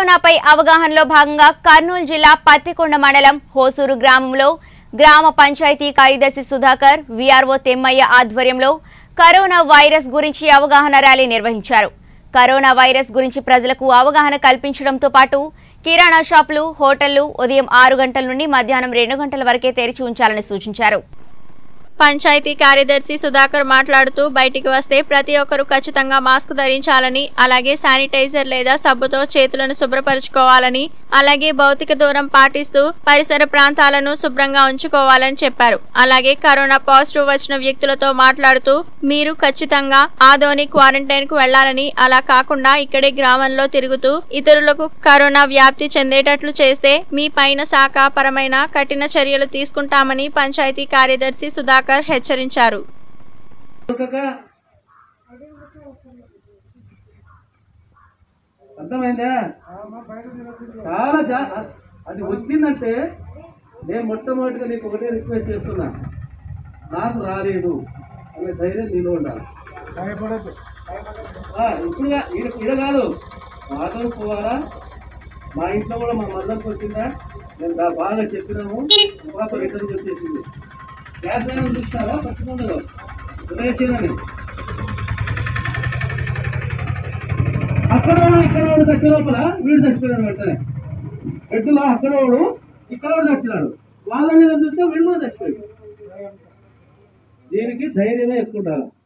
కరోనాపై అవగాహనలో భాగంగా కర్నూలు జిల్లా పత్తికొండ మండలం హోసూరు గ్రామంలో గ్రామ పంచాయతీ కార్యదర్శి సుధాకర్ వీఆర్ఓ తెమ్మయ్య ఆధ్వర్యంలో కరోనా వైరస్ గురించి అవగాహన ర్యాలీ నిర్వహించారు కరోనా వైరస్ గురించి ప్రజలకు అవగాహన కల్పించడంతో పాటు కిరాణా షాపులు హోటళ్లు ఉదయం ఆరు గంటల నుండి మధ్యాహ్నం రెండు గంటల వరకే తెరిచి ఉంచాలని సూచించారు పంచాయతీ కార్యదర్శి సుధాకర్ మాట్లాడుతూ బయటికి వస్తే ప్రతి ఒక్కరూ ఖచ్చితంగా మాస్క్ ధరించాలని అలాగే శానిటైజర్ లేదా సబ్బుతో చేతులను శుభ్రపరచుకోవాలని అలాగే భౌతిక దూరం పాటిస్తూ పరిసర ప్రాంతాలను శుభ్రంగా ఉంచుకోవాలని చెప్పారు అలాగే కరోనా పాజిటివ్ వచ్చిన వ్యక్తులతో మాట్లాడుతూ మీరు ఖచ్చితంగా ఆదోని క్వారంటైన్ కు వెళ్లాలని అలా కాకుండా ఇక్కడే గ్రామంలో తిరుగుతూ ఇతరులకు కరోనా వ్యాప్తి చెందేటట్లు చేస్తే మీ పైన శాఖాపరమైన కఠిన చర్యలు తీసుకుంటామని పంచాయతీ కార్యదర్శి సుధాకర్ హెచ్చరించారు దొరకక అర్థమైందా చాలా జా అది వచ్చిందంటే నేను మొట్టమొదటిగా నీకు ఒకటే రిక్వెస్ట్ చేస్తున్నా నాకు రాలేదు అనే ధైర్యం నీలో ఉండాలి ఆ, ఇప్పుడు కా- ఈడ ఈడ కాదు మాతో పోవాలా మా ఇంట్లో కూడా మా మద్దతు వచ్చిందా నేను దా- బాగా చెప్పినాము పాప రిటర్న్ వచ్చేసింది గ్యాస్ అయినా చూస్తారా పట్టుకుండదు ఉదయశీలని అక్కడ వాడు ఇక్కడ వాడు చచ్చే లోపల వీడు చచ్చిపోయాడు వెంటనే ఎడ్డులో అక్కడ వాడు ఇక్కడ వాడు చచ్చినాడు వాళ్ళని చూస్తే వీడు కూడా చచ్చిపోయాడు దీనికి ధైర్యమే ఎక్కువ ఉండాలి